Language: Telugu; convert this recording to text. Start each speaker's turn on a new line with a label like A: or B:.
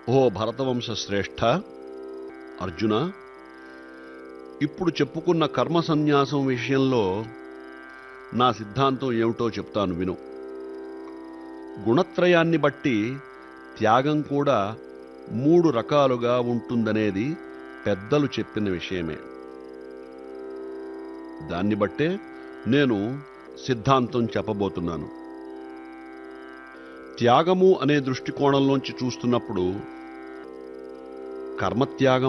A: ఓ భరతవంశ శ్రేష్ఠ అర్జున ఇప్పుడు చెప్పుకున్న కర్మ సన్యాసం విషయంలో నా సిద్ధాంతం ఏమిటో చెప్తాను విను గుణత్రయాన్ని బట్టి త్యాగం కూడా మూడు రకాలుగా ఉంటుందనేది పెద్దలు చెప్పిన విషయమే దాన్ని బట్టే నేను సిద్ధాంతం చెప్పబోతున్నాను త్యాగము అనే దృష్టికోణంలోంచి చూస్తున్నప్పుడు కర్మత్యాగం